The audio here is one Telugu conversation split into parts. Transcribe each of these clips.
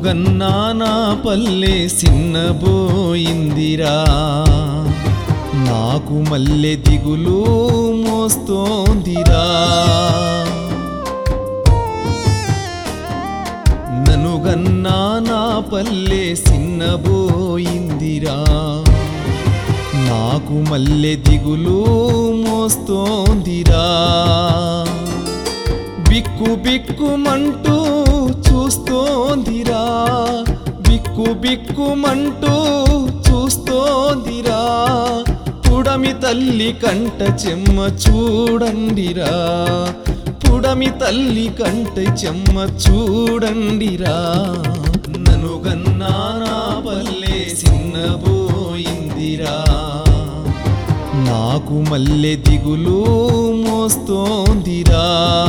గన్నా నా పల్లె సిన్నబోయిందిరా నాకు మల్లె దిగులు మోస్తోందిరా నను గన్నా నా పల్లె సిన్నబోయిందిరా నాకు మల్లె దిగులు మోస్తోందిరా బిక్కు బిక్కుమంటూ చూస్తోందిరా బిక్కు బిక్కుమంటూ చూస్తోందిరా పుడమి తల్లి కంట చెమ్మ చూడండిరా పుడమి తల్లి కంట చెమ్మ చూడండిరా నను గన్నా నా పల్లె సిన్నబోయిందిరా నాకు మల్లె దిగులు మోస్తోందిరా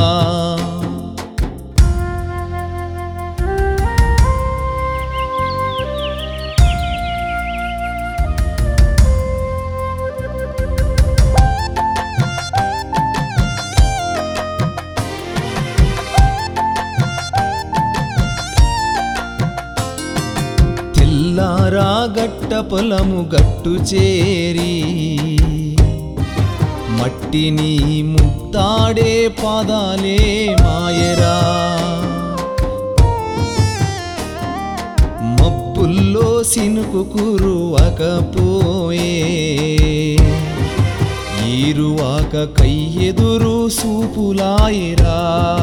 తెల్లారా గట్ట పొలము గట్టు చేరి మట్టిని ముత్తాడే పాదాలే మాయరా మబ్బుల్లో సినుకు కురువకపోయే ఈరువాక కయ్యెదురు సూపులాయరా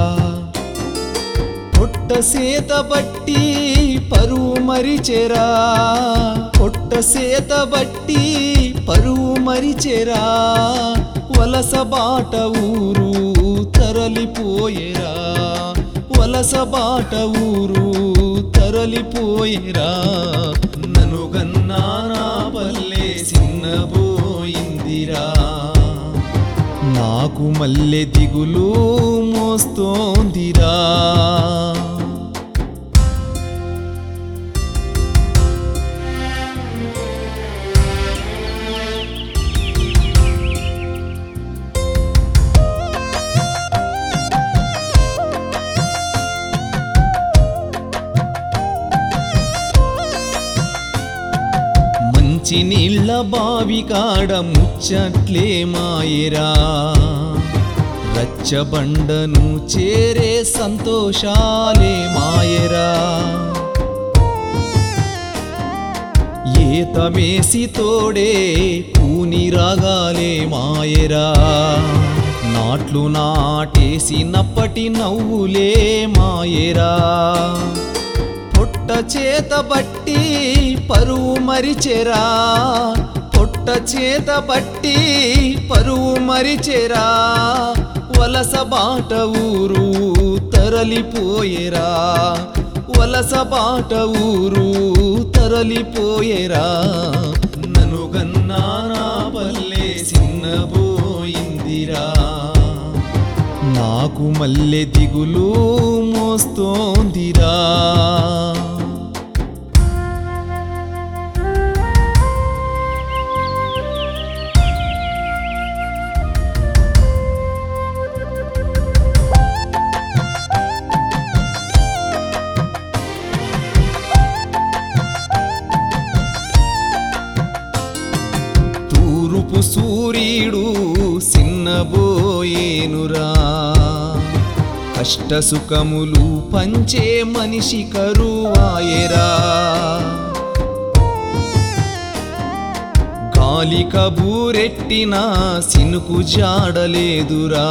పొట్ట సేత బట్టి పరువు మరిచెరా పొట్ట సేత బట్టి పరువు మరిచెరా వలస బాట ఊరు తరలిపోయేరా వలస బాట ఊరు తరలిపోయేరా నను గన్నా నా పల్లె సిన్నబోయిందిరా నాకు మల్లె దిగులు మోస్తోందిరా మంచి నీళ్ళ బావి కాడ ముచ్చట్లే మాయరా రచ్చబండను చేరే సంతోషాలే మాయరా ఏతమేసి తోడే కూని రాగాలే మాయరా నాట్లు నాటేసినప్పటి నవ్వులే మాయరా పొట్ట చేత బట్టి పరువు మరిచెరా పొట్ట చేత బట్టి పరువు మరిచెరా వలస బాట ఊరు తరలిపోయేరా వలస బాట ఊరు తరలిపోయేరా నను గన్నా నా పల్లె సిన్నబోయిందిరా నాకు మల్లె దిగులు మోస్తోందిరా తూరుపు సూర్యుడు సిన్నబోయేనురా కష్ట సుఖములు పంచే మనిషి కరువాయరా గాలి కబూరెట్టిన సినుకు జాడలేదురా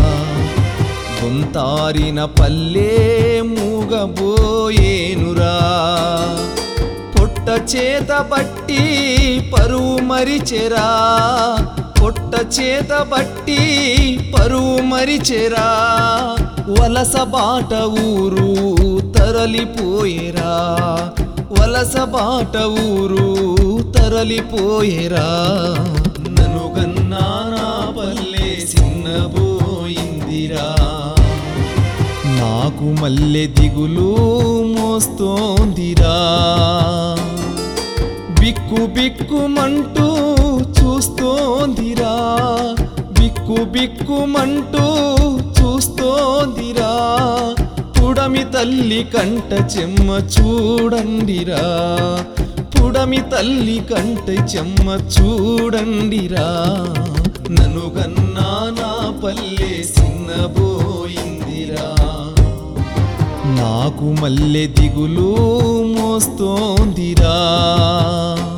గొంతారిన పల్లె మూగబోయేనురా పొట్ట చేత బట్టి పరువు మరిచెరా పొట్ట చేత బట్టి పరువు మరిచెరా వలస బాట ఊరు తరలిపోయేరా వలస బాట ఊరు తరలిపోయేరా నను గన్నా నా పల్లె సిన్నబోయిందిరా నాకు మల్లె దిగులు మోస్తోందిరా బిక్కు బిక్కుమంటూ చూస్తోందిరా బిక్కు బిక్కుమంటూ చూస్తోందిరా పుడమి తల్లి కంట చెమ్మ చూడండిరా పుడమి తల్లి కంట చెమ్మ చూడండిరా నన్ను గన్నా నా పల్లె సిన్నబోయిందిరా నాకు మల్లె దిగులు మోస్తోందిరా